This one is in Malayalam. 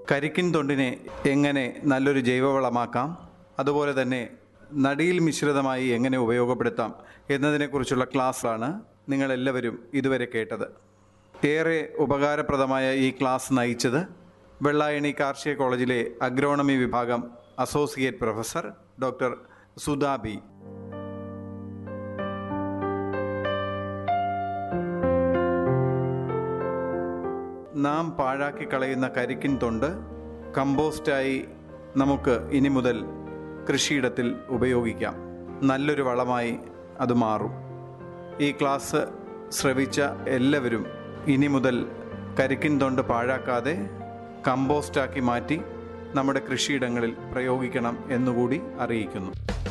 കരിക്കിൻ തൊണ്ടിനെ എങ്ങനെ നല്ലൊരു ജൈവവളമാക്കാം അതുപോലെ തന്നെ നടിയിൽ മിശ്രിതമായി എങ്ങനെ ഉപയോഗപ്പെടുത്താം എന്നതിനെക്കുറിച്ചുള്ള ക്ലാസ്സാണ് നിങ്ങളെല്ലാവരും ഇതുവരെ കേട്ടത് ഏറെ ഉപകാരപ്രദമായ ഈ ക്ലാസ് നയിച്ചത് വെള്ളായണി കാർഷിക കോളേജിലെ അഗ്രോണമി വിഭാഗം associate professor doctor Sudha B നാം പാഴാക്കി കളയുന്ന കരിക്കിൻ തൊണ്ട് കമ്പോസ്റ്റായി നമുക്ക് ഇനി മുതൽ കൃഷിയിടത്തിൽ ഉപയോഗിക്കാം നല്ലൊരു വളമായി അത് മാറും ഈ ക്ലാസ് ശ്രവിച്ച എല്ലാവരും ഇനി മുതൽ കരിക്കിൻ തൊണ്ട് പാഴാക്കാതെ കമ്പോസ്റ്റാക്കി മാറ്റി നമ്മുടെ കൃഷിയിടങ്ങളിൽ പ്രയോഗിക്കണം എന്നുകൂടി അറിയിക്കുന്നു